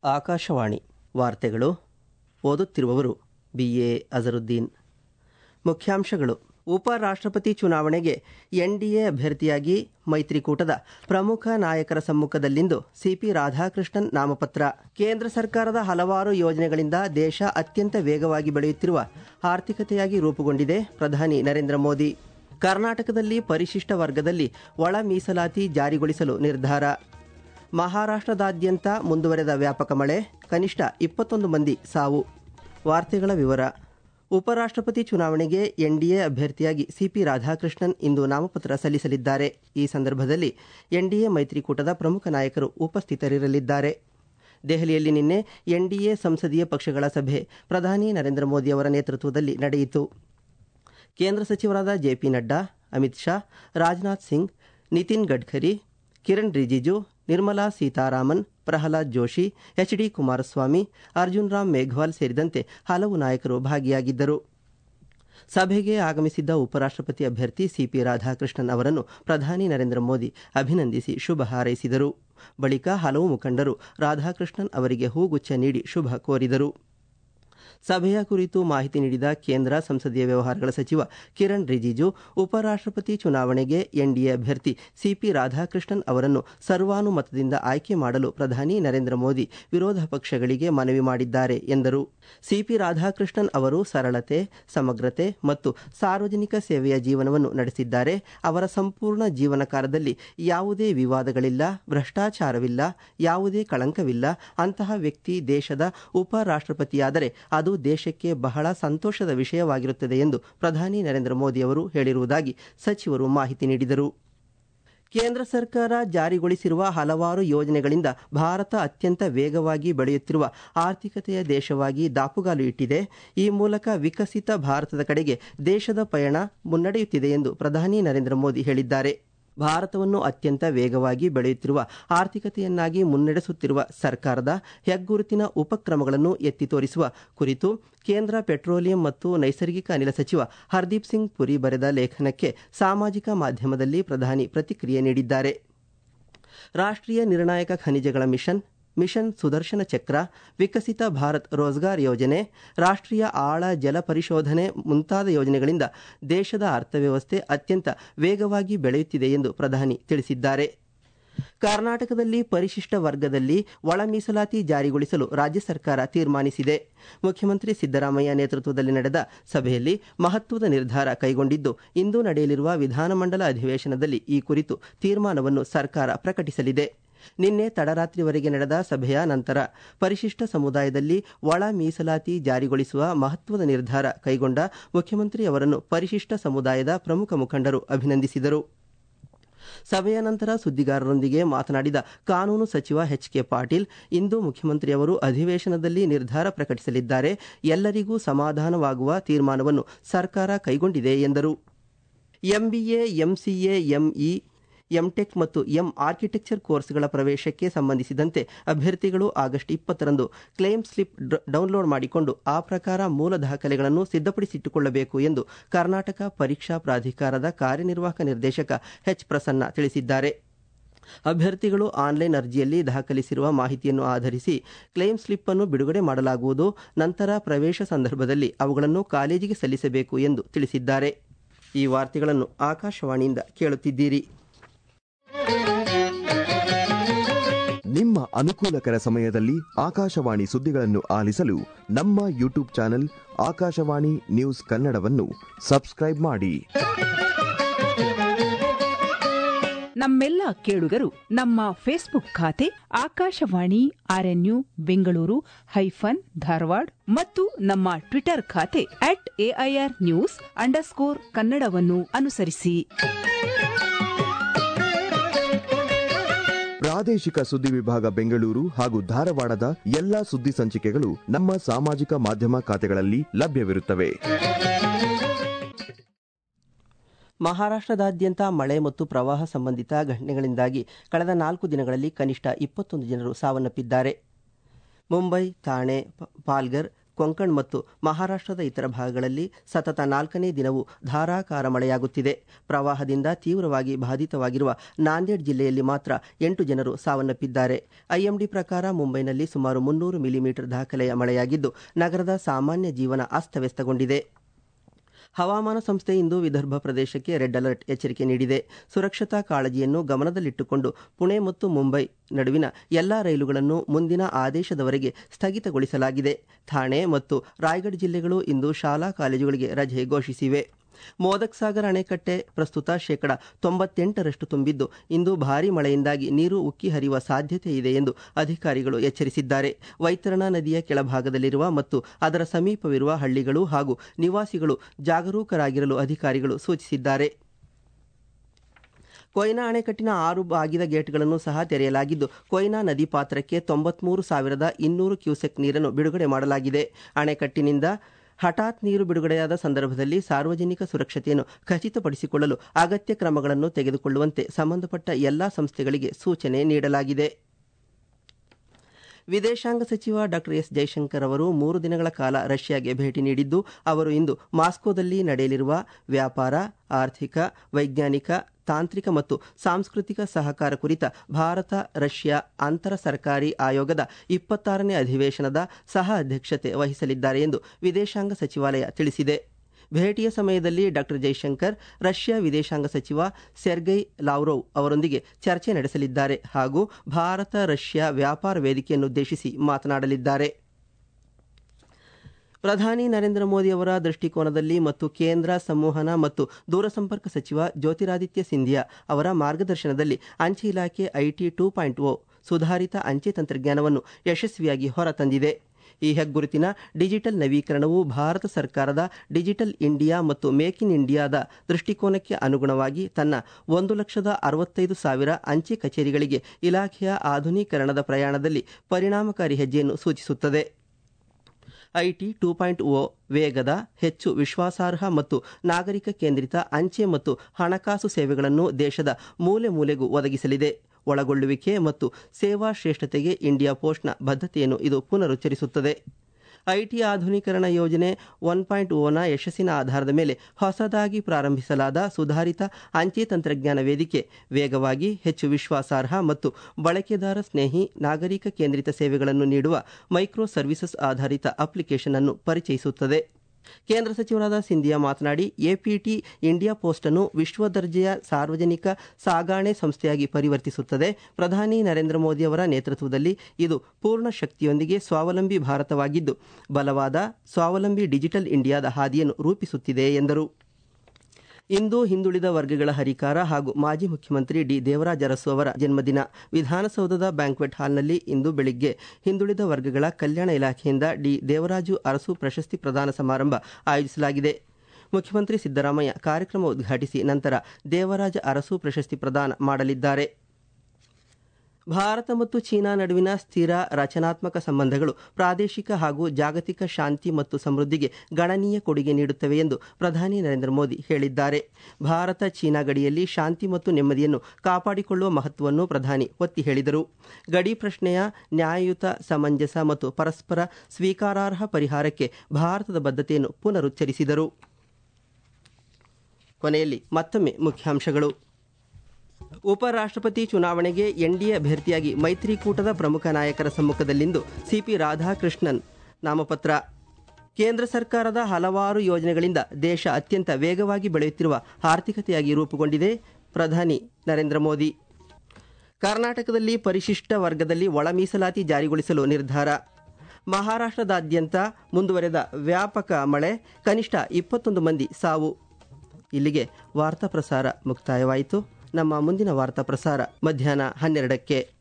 ಆಕಾಶವಾಣಿ ವಾರ್ತೆಗಳು ಓದುತ್ತಿರುವವರು B A Azharuddin ಮುಖ್ಯಾಂಶಗಳು ಉಪರಾಷ್ಟ್ರಪತಿ ಚುನಾವಣೆಗೆ ಎನ್ಡಿಎ ಅಭ್ಯರ್ಥಿಯಾಗಿ ಮೈತ್ರಿಕೂಟದ ಪ್ರಮುಖ ನಾಯಕರ ಸಮ್ಮುಖದಲ್ಲಿಂದು ಸಿಪಿ ರಾಧಾಕೃಷ್ಣನ್ ನಾಮಪತ್ರ ಕೇಂದ್ರ ಸರ್ಕಾರದ ಹಲವಾರು ಯೋಜನೆಗಳಿಂದ ದೇಶ ಅತ್ಯಂತ ವೇಗವಾಗಿ ಬೆಳೆಯುತ್ತಿರುವ ಆರ್ಥಿಕತೆಯಾಗಿ ರೂಪುಗೊಂಡಿದೆ ಪ್ರಧಾನಿ ನರೇಂದ್ರ ಮೋದಿ ಕರ್ನಾಟಕದಲ್ಲಿ ಪರಿಶಿಷ್ಟ ವರ್ಗದಲ್ಲಿ ಒಳ ಮೀಸಲಾತಿ ಜಾರಿಗೊಳಿಸಲು ನಿರ್ಧಾರ ಮಹಾರಾಷ್ಟ್ರದಾದ್ಯಂತ ಮುಂದುವರೆದ ವ್ಯಾಪಕ ಮಳೆ ಕನಿಷ್ಠ ಇಪ್ಪತ್ತೊಂದು ಮಂದಿ ಸಾವು ವಾರ್ತೆಗಳ ವಿವರ ಉಪರಾಷ್ಟ್ರಪತಿ ಚುನಾವಣೆಗೆ ಎನ್ಡಿಎ ಅಭ್ಯರ್ಥಿಯಾಗಿ ಸಿಪಿ ರಾಧಾಕೃಷ್ಣನ್ ಇಂದು ನಾಮಪತ್ರ ಸಲ್ಲಿಸಲಿದ್ದಾರೆ ಈ ಸಂದರ್ಭದಲ್ಲಿ ಎನ್ಡಿಎ ಮೈತ್ರಿಕೂಟದ ಪ್ರಮುಖ ನಾಯಕರು ಉಪಸ್ಥಿತರಿರಲಿದ್ದಾರೆ ದೆಹಲಿಯಲ್ಲಿ ನಿನ್ನೆ ಎನ್ಡಿಎ ಸಂಸದೀಯ ಪಕ್ಷಗಳ ಸಭೆ ಪ್ರಧಾನಿ ನರೇಂದ್ರ ಮೋದಿ ಅವರ ನೇತೃತ್ವದಲ್ಲಿ ನಡೆಯಿತು ಕೇಂದ್ರ ಸಚಿವರಾದ JP Nadda Amit Shah Rajnath Singh Nitin Gadkari Kiren Rijiju Nirmala Sitharaman Pralhad Joshi H D Kumaraswamy Arjun Ram Meghwal ಸೇರಿದಂತೆ ಹಲವು ನಾಯಕರು ಭಾಗಿಯಾಗಿದ್ದರು ಸಭೆಗೆ ಆಗಮಿಸಿದ್ದ ಉಪರಾಷ್ಟ್ರಪತಿ ಅಭ್ಯರ್ಥಿ ಸಿಪಿ ರಾಧಾಕೃಷ್ಣನ್ ಅವರನ್ನು ಪ್ರಧಾನಿ ನರೇಂದ್ರ ಮೋದಿ ಅಭಿನಂದಿಸಿ ಶುಭ ಹಾರೈಸಿದರು ಬಳಿಕ ಹಲವು ಮುಖಂಡರು ರಾಧಾಕೃಷ್ಣನ್ ಅವರಿಗೆ ಹೂಗುಚ್ಛ ನೀಡಿ ಶುಭ ಕೋರಿದರು ಸಭೆಯ ಕುರಿತು ಮಾಹಿತಿ ನೀಡಿದ ಕೇಂದ್ರ ಸಂಸದೀಯ ವ್ಯವಹಾರಗಳ ಸಚಿವ ಕಿರಣ್ ರಿಜಿಜು ಉಪರಾಷ್ಟ್ರಪತಿ ಚುನಾವಣೆಗೆ ಎನ್ಡಿಎ ಅಭ್ಯರ್ಥಿ ಸಿಪಿ ರಾಧಾಕೃಷ್ಣನ್ ಅವರನ್ನು ಸರ್ವಾನುಮತದಿಂದ ಆಯ್ಕೆ ಮಾಡಲು ಪ್ರಧಾನಿ ನರೇಂದ್ರ ಮೋದಿ ವಿರೋಧ ಪಕ್ಷಗಳಿಗೆ ಮನವಿ ಮಾಡಿದ್ದಾರೆ ಎಂದರು ಸಿಪಿ ರಾಧಾಕೃಷ್ಣನ್ ಅವರು ಸರಳತೆ ಸಮಗ್ರತೆ ಮತ್ತು ಸಾರ್ವಜನಿಕ ಸೇವೆಯ ಜೀವನವನ್ನು ನಡೆಸಿದ್ದಾರೆ ಅವರ ಸಂಪೂರ್ಣ ಜೀವನ ಕಾಲದಲ್ಲಿ ಯಾವುದೇ ವಿವಾದಗಳಿಲ್ಲ ಭ್ರಷ್ಟಾಚಾರವಿಲ್ಲ ಯಾವುದೇ ಕಳಂಕವಿಲ್ಲ ಅಂತಹ ವ್ಯಕ್ತಿ ದೇಶದ ಉಪರಾಷ್ಟ್ರಪತಿಯಾದರೆ ಅದು ದೇಶಕ್ಕೆ ಬಹಳ ಸಂತೋಷದ ವಿಷಯವಾಗಿರುತ್ತದೆ ಎಂದು ಪ್ರಧಾನಿ ನರೇಂದ್ರ ಮೋದಿ ಅವರು ಹೇಳಿರುವುದಾಗಿ ಸಚಿವರು ಮಾಹಿತಿ ನೀಡಿದರು ಕೇಂದ್ರ ಸರ್ಕಾರ ಜಾರಿಗೊಳಿಸಿರುವ ಹಲವಾರು ಯೋಜನೆಗಳಿಂದ ಭಾರತ ಅತ್ಯಂತ ವೇಗವಾಗಿ ಬೆಳೆಯುತ್ತಿರುವ ಆರ್ಥಿಕತೆಯ ದೇಶವಾಗಿ ದಾಪುಗಾಲು ಇಟ್ಟಿದೆ ಈ ಮೂಲಕ ವಿಕಸಿತ ಭಾರತದ ಕಡೆಗೆ ದೇಶದ ಪಯಣ ಮುನ್ನಡೆಯುತ್ತಿದೆ ಎಂದು ಪ್ರಧಾನಿ ನರೇಂದ್ರ ಮೋದಿ ಹೇಳಿದ್ದಾರೆ ಭಾರತವನ್ನು ಅತ್ಯಂತ ವೇಗವಾಗಿ ಬೆಳೆಯುತ್ತಿರುವ ಆರ್ಥಿಕತೆಯನ್ನಾಗಿ ಮುನ್ನಡೆಸುತ್ತಿರುವ ಸರ್ಕಾರದ ಹೆಗ್ಗುರುತಿನ ಉಪಕ್ರಮಗಳನ್ನು ಎತ್ತಿ ತೋರಿಸುವ ಕುರಿತು ಕೇಂದ್ರ ಪೆಟ್ರೋಲಿಯಂ ಮತ್ತು ನೈಸರ್ಗಿಕ ಅನಿಲ ಸಚಿವ ಹರ್ದೀಪ್ ಸಿಂಗ್ ಪುರಿ ಬರೆದ ಲೇಖನಕ್ಕೆ ಸಾಮಾಜಿಕ ಮಾಧ್ಯಮದಲ್ಲಿ ಪ್ರಧಾನಿ ಪ್ರತಿಕ್ರಿಯೆ ನೀಡಿದ್ದಾರೆ ರಾಷ್ಟ್ರೀಯ ನಿರ್ಣಾಯಕ ಖನಿಜಗಳ ಮಿಷನ್ ಮಿಷನ್ ಸುದರ್ಶನ ಚಕ್ರ ವಿಕಸಿತ ಭಾರತ್ ರೋಜ್ಗಾರ್ ಯೋಜನೆ ರಾಷ್ಟ್ರೀಯ ಆಳ ಜಲ ಪರಿಶೋಧನೆ ಮುಂತಾದ ಯೋಜನೆಗಳಿಂದ ದೇಶದ ಅರ್ಥವ್ಯವಸ್ಥೆ ಅತ್ಯಂತ ವೇಗವಾಗಿ ಬೆಳೆಯುತ್ತಿದೆ ಎಂದು ಪ್ರಧಾನಿ ತಿಳಿಸಿದ್ದಾರೆ ಕರ್ನಾಟಕದಲ್ಲಿ ಪರಿಶಿಷ್ಟ ವರ್ಗದಲ್ಲಿ ಒಳ ಮೀಸಲಾತಿ ಜಾರಿಗೊಳಿಸಲು ರಾಜ್ಯ ಸರ್ಕಾರ ತೀರ್ಮಾನಿಸಿದೆ ಮುಖ್ಯಮಂತ್ರಿ ಸಿದ್ದರಾಮಯ್ಯ ನೇತೃತ್ವದಲ್ಲಿ ನಡೆದ ಸಭೆಯಲ್ಲಿ ಮಹತ್ವದ ನಿರ್ಧಾರ ಕೈಗೊಂಡಿದ್ದು ಇಂದು ನಡೆಯಲಿರುವ ವಿಧಾನಮಂಡಲ ಅಧಿವೇಶನದಲ್ಲಿ ಈ ಕುರಿತು ತೀರ್ಮಾನವನ್ನು ಸರ್ಕಾರ ಪ್ರಕಟಿಸಲಿದೆ ನಿನ್ನೆ ತಡರಾತ್ರಿವರೆಗೆ ನಡೆದ ಸಭೆಯ ನಂತರ ಪರಿಶಿಷ್ಟ ಸಮುದಾಯದಲ್ಲಿ ಒಳ ಮೀಸಲಾತಿ ಜಾರಿಗೊಳಿಸುವ ಮಹತ್ವದ ನಿರ್ಧಾರ ಕೈಗೊಂಡ ಮುಖ್ಯಮಂತ್ರಿ ಅವರನ್ನು ಪರಿಶಿಷ್ಟ ಸಮುದಾಯದ ಪ್ರಮುಖ ಮುಖಂಡರು ಅಭಿನಂದಿಸಿದರು ಸಭೆಯ ನಂತರ ಸುದ್ದಿಗಾರರೊಂದಿಗೆ ಮಾತನಾಡಿದ ಕಾನೂನು ಸಚಿವ ಎಚ್ ಕೆ ಪಾಟೀಲ್ ಇಂದು ಮುಖ್ಯಮಂತ್ರಿಯವರು ಅಧಿವೇಶನದಲ್ಲಿ ನಿರ್ಧಾರ ಪ್ರಕಟಿಸಲಿದ್ದಾರೆ ಎಲ್ಲರಿಗೂ ಸಮಾಧಾನವಾಗುವ ತೀರ್ಮಾನವನ್ನು ಸರ್ಕಾರ ಕೈಗೊಂಡಿದೆ ಎಂದರು ಎಂಬಿಎ ಎಂಸಿಎ ಎಂಇ ಎಂಟೆಕ್ ಮತ್ತು ಎಂ ಆರ್ಕಿಟೆಕ್ಚರ್ ಕೋರ್ಸ್ಗಳ ಪ್ರವೇಶಕ್ಕೆ ಸಂಬಂಧಿಸಿದಂತೆ ಅಭ್ಯರ್ಥಿಗಳು ಆಗಸ್ಟ್ ಇಪ್ಪತ್ತರಂದು ಕ್ಲೇಮ್ ಸ್ಲಿಪ್ ಡೌನ್ಲೋಡ್ ಮಾಡಿಕೊಂಡು ಆ ಪ್ರಕಾರ ಮೂಲ ದಾಖಲೆಗಳನ್ನು ಸಿದ್ಧಪಡಿಸಿಟ್ಟುಕೊಳ್ಳಬೇಕು ಎಂದು ಕರ್ನಾಟಕ ಪರೀಕ್ಷಾ ಪ್ರಾಧಿಕಾರದ ಕಾರ್ಯನಿರ್ವಾಹಕ ನಿರ್ದೇಶಕ ಎಚ್ ಪ್ರಸನ್ನ ತಿಳಿಸಿದ್ದಾರೆ ಅಭ್ಯರ್ಥಿಗಳು ಆನ್ಲೈನ್ ಅರ್ಜಿಯಲ್ಲಿ ದಾಖಲಿಸಿರುವ ಮಾಹಿತಿಯನ್ನು ಆಧರಿಸಿ ಕ್ಲೇಮ್ ಸ್ಲಿಪ್ ಅನ್ನು ಬಿಡುಗಡೆ ಮಾಡಲಾಗುವುದು ನಂತರ ಪ್ರವೇಶ ಸಂದರ್ಭದಲ್ಲಿ ಅವುಗಳನ್ನು ಕಾಲೇಜಿಗೆ ಸಲ್ಲಿಸಬೇಕು ಎಂದು ತಿಳಿಸಿದ್ದಾರೆ ಈ ವಾರ್ತೆಗಳನ್ನು ಆಕಾಶವಾಣಿಯಿಂದ ಕೇಳುತ್ತಿದ್ದೀರಿ ನಿಮ್ಮ ಅನುಕೂಲಕರ ಸಮಯದಲ್ಲಿ ಆಕಾಶವಾಣಿ ಸುದ್ದಿಗಳನ್ನು ಆಲಿಸಲು ನಮ್ಮ ಯೂಟ್ಯೂಬ್ ಚಾನೆಲ್ ಆಕಾಶವಾಣಿ ನ್ಯೂಸ್ ಕನ್ನಡವನ್ನು ಸಬ್ಸ್ಕ್ರೈಬ್ ಮಾಡಿ ನಮ್ಮೆಲ್ಲ ಕೇಳುಗರು ನಮ್ಮ ಫೇಸ್ಬುಕ್ ಖಾತೆ ಆಕಾಶವಾಣಿ ಆರ್ಎನ್ಯು ಬೆಂಗಳೂರು ಹೈಫನ್ ಧಾರವಾಡ ಮತ್ತು ನಮ್ಮ ಟ್ವಿಟರ್ ಖಾತೆ ಅಟ್ ಎಐಆರ್ ನ್ಯೂಸ್ ಅಂಡರ್ಸ್ಕೋರ್ ಕನ್ನಡವನ್ನು ಅನುಸರಿಸಿ ಪ್ರಾದೇಶಿಕ ಸುದ್ದಿ ವಿಭಾಗ ಬೆಂಗಳೂರು ಹಾಗೂ ಧಾರವಾಡದ ಎಲ್ಲಾ ಸುದ್ದಿ ಸಂಚಿಕೆಗಳು ನಮ್ಮ ಸಾಮಾಜಿಕ ಮಾಧ್ಯಮ ಖಾತೆಗಳಲ್ಲಿ ಲಭ್ಯವಿರುತ್ತವೆ ಮಹಾರಾಷ್ಟ್ರದಾದ್ಯಂತ ಮಳೆ ಮತ್ತು ಪ್ರವಾಹ ಸಂಬಂಧಿತ ಘಟನೆಗಳಿಂದಾಗಿ ಕಳೆದ ನಾಲ್ಕು ದಿನಗಳಲ್ಲಿ ಕನಿಷ್ಠ ಇಪ್ಪತ್ತೊಂದು ಜನರು ಸಾವನ್ನಪ್ಪಿದ್ದಾರೆ ಮುಂಬೈ ಥಾಣೆ ಪಾಲ್ಗರ್ ಕೊಂಕಣ್ ಮತ್ತು ಮಹಾರಾಷ್ಟ್ರದ ಇತರ ಭಾಗಗಳಲ್ಲಿ ಸತತ ನಾಲ್ಕನೇ ದಿನವೂ ಧಾರಾಕಾರ ಮಳೆಯಾಗುತ್ತಿದೆ ಪ್ರವಾಹದಿಂದ ತೀವ್ರವಾಗಿ ಬಾಧಿತವಾಗಿರುವ ನಾಂದೇಡ್ ಜಿಲ್ಲೆಯಲ್ಲಿ ಮಾತ್ರ ಎಂಟು ಜನರು ಸಾವನ್ನಪ್ಪಿದ್ದಾರೆ ಐಎಂಡಿ ಪ್ರಕಾರ ಮುಂಬೈನಲ್ಲಿ ಸುಮಾರು ಮುನ್ನೂರು ಮಿಲಿಮೀಟರ್ ದಾಖಲೆಯ ಮಳೆಯಾಗಿದ್ದು ನಗರದ ಸಾಮಾನ್ಯ ಜೀವನ ಅಸ್ತವ್ಯಸ್ತಗೊಂಡಿದೆ ಹವಾಮಾನ ಸಂಸ್ಥೆ ಇಂದು ವಿದರ್ಭ ಪ್ರದೇಶಕ್ಕೆ ರೆಡ್ ಅಲರ್ಟ್ ಎಚ್ಚರಿಕೆ ನೀಡಿದೆ ಸುರಕ್ಷತಾ ಕಾಳಜಿಯನ್ನು ಗಮನದಲ್ಲಿಟ್ಟುಕೊಂಡು ಪುಣೆ ಮತ್ತು ಮುಂಬೈ ನಡುವಿನ ಎಲ್ಲಾ ರೈಲುಗಳನ್ನು ಮುಂದಿನ ಆದೇಶದವರೆಗೆ ಸ್ಥಗಿತಗೊಳಿಸಲಾಗಿದೆ ಥಾಣೆ ಮತ್ತು ರಾಯಗಢ ಜಿಲ್ಲೆಗಳು ಇಂದು ಶಾಲಾ ಕಾಲೇಜುಗಳಿಗೆ ರಜೆ ಘೋಷಿಸಿವೆ ಮೋದಕ್ ಸಾಗರ್ ಅಣೆಕಟ್ಟೆ ಪ್ರಸ್ತುತ ಶೇಕಡ ತೊಂಬತ್ತೆಂಟರಷ್ಟು ತುಂಬಿದ್ದು ಇಂದು ಭಾರೀ ಮಳೆಯಿಂದಾಗಿ ನೀರು ಉಕ್ಕಿ ಹರಿಯುವ ಸಾಧ್ಯತೆ ಇದೆ ಎಂದು ಅಧಿಕಾರಿಗಳು ಎಚ್ಚರಿಸಿದ್ದಾರೆ ವೈತರಣಾ ನದಿಯ ಕೆಳಭಾಗದಲ್ಲಿರುವ ಮತ್ತು ಅದರ ಸಮೀಪವಿರುವ ಹಳ್ಳಿಗಳು ಹಾಗೂ ನಿವಾಸಿಗಳು ಜಾಗರೂಕರಾಗಿರಲು ಅಧಿಕಾರಿಗಳು ಸೂಚಿಸಿದ್ದಾರೆ ಕೊಯ್ನಾ ಅಣೆಕಟ್ಟಿನ ಆರು ಬಾಗಿದ ಗೇಟ್ಗಳನ್ನು ಸಹ ತೆರೆಯಲಾಗಿದ್ದು ಕೊಯ್ನಾ ನದಿ ಪಾತ್ರಕ್ಕೆ ತೊಂಬತ್ಮೂರು ಸಾವಿರದ ಇನ್ನೂರು ಕ್ಯೂಸೆಕ್ ನೀರನ್ನು ಬಿಡುಗಡೆ ಮಾಡಲಾಗಿದೆ ಅಣೆಕಟ್ಟಿನಿಂದ ಹಠಾತ್ ನೀರು ಬಿಡುಗಡೆಯಾದ ಸಂದರ್ಭದಲ್ಲಿ ಸಾರ್ವಜನಿಕ ಸುರಕ್ಷತೆಯನ್ನು ಖಚಿತಪಡಿಸಿಕೊಳ್ಳಲು ಅಗತ್ಯ ಕ್ರಮಗಳನ್ನು ತೆಗೆದುಕೊಳ್ಳುವಂತೆ ಸಂಬಂಧಪಟ್ಟ ಎಲ್ಲಾ ಸಂಸ್ಥೆಗಳಿಗೆ ಸೂಚನೆ ನೀಡಲಾಗಿದೆ ವಿದೇಶಾಂಗ ಸಚಿವ ಡಾ ಎಸ್ ಜೈಶಂಕರ್ ಅವರು ಮೂರು ದಿನಗಳ ಕಾಲ ರಷ್ಯಾಗೆ ಭೇಟಿ ನೀಡಿದ್ದು ಅವರು ಇಂದು ಮಾಸ್ಕೋದಲ್ಲಿ ನಡೆಯಲಿರುವ ವ್ಯಾಪಾರ ಆರ್ಥಿಕ ವೈಜ್ಞಾನಿಕ ತಾಂತ್ರಿಕ ಮತ್ತು ಸಾಂಸ್ಕೃತಿಕ ಸಹಕಾರ ಕುರಿತ ಭಾರತ ರಷ್ಯಾ ಅಂತರ ಸರ್ಕಾರಿ ಆಯೋಗದ ಇಪ್ಪತ್ತಾರನೇ ಅಧಿವೇಶನದ ಸಹ ಅಧ್ಯಕ್ಷತೆ ವಹಿಸಲಿದ್ದಾರೆ ಎಂದು ವಿದೇಶಾಂಗ ಸಚಿವಾಲಯ ತಿಳಿಸಿದೆ ಭೇಟಿಯ ಸಮಯದಲ್ಲಿ ಡಾ ಜೈಶಂಕರ್ ರಷ್ಯಾ ವಿದೇಶಾಂಗ ಸಚಿವ ಸೆರ್ಗೈ ಲಾವ್ರೋವ್ ಅವರೊಂದಿಗೆ ಚರ್ಚೆ ನಡೆಸಲಿದ್ದಾರೆ ಹಾಗೂ ಭಾರತ ರಷ್ಯಾ ವ್ಯಾಪಾರ ವೇದಿಕೆಯನ್ನುದ್ದೇಶಿಸಿ ಮಾತನಾಡಲಿದ್ದಾರೆ ಪ್ರಧಾನಿ ನರೇಂದ್ರ ಮೋದಿ ಅವರ ದೃಷ್ಟಿಕೋನದಲ್ಲಿ ಮತ್ತು ಕೇಂದ್ರ ಸಂವಹನ ಮತ್ತು ದೂರಸಂಪರ್ಕ ಸಚಿವ ಜ್ಯೋತಿರಾದಿತ್ಯ ಸಿಂಧಿಯಾ ಅವರ ಮಾರ್ಗದರ್ಶನದಲ್ಲಿ ಅಂಚೆ ಇಲಾಖೆ ಐಟಿ ಟೂ ಪಾಯಿಂಟ್ ಓ ಸುಧಾರಿತ ಅಂಚೆ ತಂತ್ರಜ್ಞಾನವನ್ನು ಯಶಸ್ವಿಯಾಗಿ ಹೊರತಂದಿದೆ ಈ ಹೆಗ್ಗುರುತಿನ ಡಿಜಿಟಲ್ ನವೀಕರಣವು ಭಾರತ ಸರ್ಕಾರದ ಡಿಜಿಟಲ್ ಇಂಡಿಯಾ ಮತ್ತು ಮೇಕ್ ಇನ್ ಇಂಡಿಯಾದ ದೃಷ್ಟಿಕೋನಕ್ಕೆ ಅನುಗುಣವಾಗಿ ತನ್ನ ಒಂದು ಲಕ್ಷದ ಅರವತ್ತೈದು ಸಾವಿರ ಅಂಚೆ ಕಚೇರಿಗಳಿಗೆ ಇಲಾಖೆಯ ಆಧುನೀಕರಣದ ಪ್ರಯಾಣದಲ್ಲಿ ಪರಿಣಾಮಕಾರಿ ಹೆಜ್ಜೆಯನ್ನು ಸೂಚಿಸುತ್ತದೆ ಐಟಿ ಟೂ ಪಾಯಿಂಟ್ ಓ ವೇಗದ ಹೆಚ್ಚು ವಿಶ್ವಾಸಾರ್ಹ ಮತ್ತು ನಾಗರಿಕ ಕೇಂದ್ರಿತ ಅಂಚೆ ಮತ್ತು ಹಣಕಾಸು ಸೇವೆಗಳನ್ನು ದೇಶದ ಮೂಲೆ ಮೂಲೆಗೂ ಒದಗಿಸಲಿದೆ ಒಳಗೊಳ್ಳುವಿಕೆ ಮತ್ತು ಸೇವಾ ಶ್ರೇಷ್ಠತೆಗೆ ಇಂಡಿಯಾ ಪೋಸ್ಟ್ನ ಬದ್ಧತೆಯನ್ನು ಇದು ಪುನರುಚ್ಚರಿಸುತ್ತದೆ ಐಟಿ ಆಧುನೀಕರಣ ಯೋಜನೆ ಒನ್ ಪಾಯಿಂಟ್ ಓನ ಯಶಸ್ಸಿನ ಆಧಾರದ ಮೇಲೆ ಹೊಸದಾಗಿ ಪ್ರಾರಂಭಿಸಲಾದ ಸುಧಾರಿತ ಅಂಚೆ ತಂತ್ರಜ್ಞಾನ ವೇದಿಕೆ ವೇಗವಾಗಿ ಹೆಚ್ಚು ವಿಶ್ವಾಸಾರ್ಹ ಮತ್ತು ಬಳಕೆದಾರ ಸ್ನೇಹಿ ನಾಗರಿಕ ಕೇಂದ್ರಿತ ಸೇವೆಗಳನ್ನು ನೀಡುವ ಮೈಕ್ರೋ ಸರ್ವಿಸಸ್ ಆಧಾರಿತ ಅಪ್ಲಿಕೇಶನ್ ಅನ್ನು ಪರಿಚಯಿಸುತ್ತದೆ ಕೇಂದ್ರ ಸಚಿವರಾದ ಸಿಂಧಿಯಾ ಮಾತನಾಡಿ ಎಪಿಟಿ ಇಂಡಿಯಾ ಪೋಸ್ಟ್ ಅನ್ನು ವಿಶ್ವ ದರ್ಜೆಯ ಸಾರ್ವಜನಿಕ ಸಾಗಾಣೆ ಸಂಸ್ಥೆಯಾಗಿ ಪರಿವರ್ತಿಸುತ್ತದೆ ಪ್ರಧಾನಿ ನರೇಂದ್ರ ಮೋದಿ ಅವರ ನೇತೃತ್ವದಲ್ಲಿ ಇದು ಪೂರ್ಣ ಶಕ್ತಿಯೊಂದಿಗೆ ಸ್ವಾವಲಂಬಿ ಭಾರತವಾಗಿದ್ದು ಬಲವಾದ ಸ್ವಾವಲಂಬಿ ಡಿಜಿಟಲ್ ಇಂಡಿಯಾದ ಹಾದಿಯನ್ನು ರೂಪಿಸುತ್ತಿದೆ ಎಂದರು ಇಂದು ಹಿಂದುಳಿದ ವರ್ಗಗಳ ಹರಿಕಾರ ಹಾಗೂ ಮಾಜಿ ಮುಖ್ಯಮಂತ್ರಿ ಡಿ ದೇವರಾಜ ಅರಸು ಅವರ ಜನ್ಮದಿನ ವಿಧಾನಸೌಧದ ಬ್ಯಾಂಕ್ವೆಟ್ ಹಾಲ್ನಲ್ಲಿ ಇಂದು ಬೆಳಿಗ್ಗೆ ಹಿಂದುಳಿದ ವರ್ಗಗಳ ಕಲ್ಯಾಣ ಇಲಾಖೆಯಿಂದ ಡಿ ದೇವರಾಜು ಅರಸು ಪ್ರಶಸ್ತಿ ಪ್ರದಾನ ಸಮಾರಂಭ ಆಯೋಜಿಸಲಾಗಿದೆ ಮುಖ್ಯಮಂತ್ರಿ ಸಿದ್ದರಾಮಯ್ಯ ಕಾರ್ಯಕ್ರಮ ಉದ್ಘಾಟಿಸಿ ನಂತರ ದೇವರಾಜ ಅರಸು ಪ್ರಶಸ್ತಿ ಪ್ರದಾನ ಮಾಡಲಿದ್ದಾರೆ ಭಾರತ ಮತ್ತು ಚೀನಾ ನಡುವಿನ ಸ್ಥಿರ ರಚನಾತ್ಮಕ ಸಂಬಂಧಗಳು ಪ್ರಾದೇಶಿಕ ಹಾಗೂ ಜಾಗತಿಕ ಶಾಂತಿ ಮತ್ತು ಸಮೃದ್ಧಿಗೆ ಗಣನೀಯ ಕೊಡುಗೆ ನೀಡುತ್ತವೆ ಎಂದು ಪ್ರಧಾನಿ ನರೇಂದ್ರ ಮೋದಿ ಹೇಳಿದ್ದಾರೆ ಭಾರತ ಚೀನಾ ಗಡಿಯಲ್ಲಿ ಶಾಂತಿ ಮತ್ತು ನೆಮ್ಮದಿಯನ್ನು ಕಾಪಾಡಿಕೊಳ್ಳುವ ಮಹತ್ವವನ್ನು ಪ್ರಧಾನಿ ಒತ್ತಿ ಹೇಳಿದರು ಗಡಿ ಪ್ರಶ್ನೆಯ ನ್ಯಾಯಯುತ ಸಮಂಜಸ ಮತ್ತು ಪರಸ್ಪರ ಸ್ವೀಕಾರಾರ್ಹ ಪರಿಹಾರಕ್ಕೆ ಭಾರತದ ಬದ್ಧತೆಯನ್ನು ಪುನರುಚ್ಚರಿಸಿದರು ಕೊನೆಯಲ್ಲಿ ಮತ್ತೊಮ್ಮೆ ಮುಖ್ಯಾಂಶಗಳು ಉಪರಾಷ್ಟ್ರಪತಿ ಚುನಾವಣೆಗೆ ಎನ್ಡಿಎ ಅಭ್ಯರ್ಥಿಯಾಗಿ ಮೈತ್ರಿಕೂಟದ ಪ್ರಮುಖ ನಾಯಕರ ಸಮ್ಮುಖದಲ್ಲಿಂದು ಸಿಪಿ ರಾಧಾಕೃಷ್ಣನ್ ನಾಮಪತ್ರ ಕೇಂದ್ರ ಸರ್ಕಾರದ ಹಲವಾರು ಯೋಜನೆಗಳಿಂದ ದೇಶ ಅತ್ಯಂತ ವೇಗವಾಗಿ ಬೆಳೆಯುತ್ತಿರುವ ಆರ್ಥಿಕತೆಯಾಗಿ ರೂಪುಗೊಂಡಿದೆ ಪ್ರಧಾನಿ ನರೇಂದ್ರ ಮೋದಿ ಕರ್ನಾಟಕದಲ್ಲಿ ಪರಿಶಿಷ್ಟ ವರ್ಗದಲ್ಲಿ ಒಳ ಮೀಸಲಾತಿ ಜಾರಿಗೊಳಿಸಲು ನಿರ್ಧಾರ ಮಹಾರಾಷ್ಟ್ರದಾದ್ಯಂತ ಮುಂದುವರೆದ ವ್ಯಾಪಕ ಮಳೆ ಕನಿಷ್ಠ ಇಪ್ಪತ್ತೊಂದು ಮಂದಿ ಸಾವು ಇಲ್ಲಿಗೆ ವಾರ್ತಾ ಪ್ರಸಾರ ಮುಕ್ತಾಯವಾಯಿತು ನಮ್ಮ ಮುಂದಿನ ವಾರ್ತಾ ಪ್ರಸಾರ ಮಧ್ಯಾಹ್ನ ಹನ್ನೆರಡಕ್ಕೆ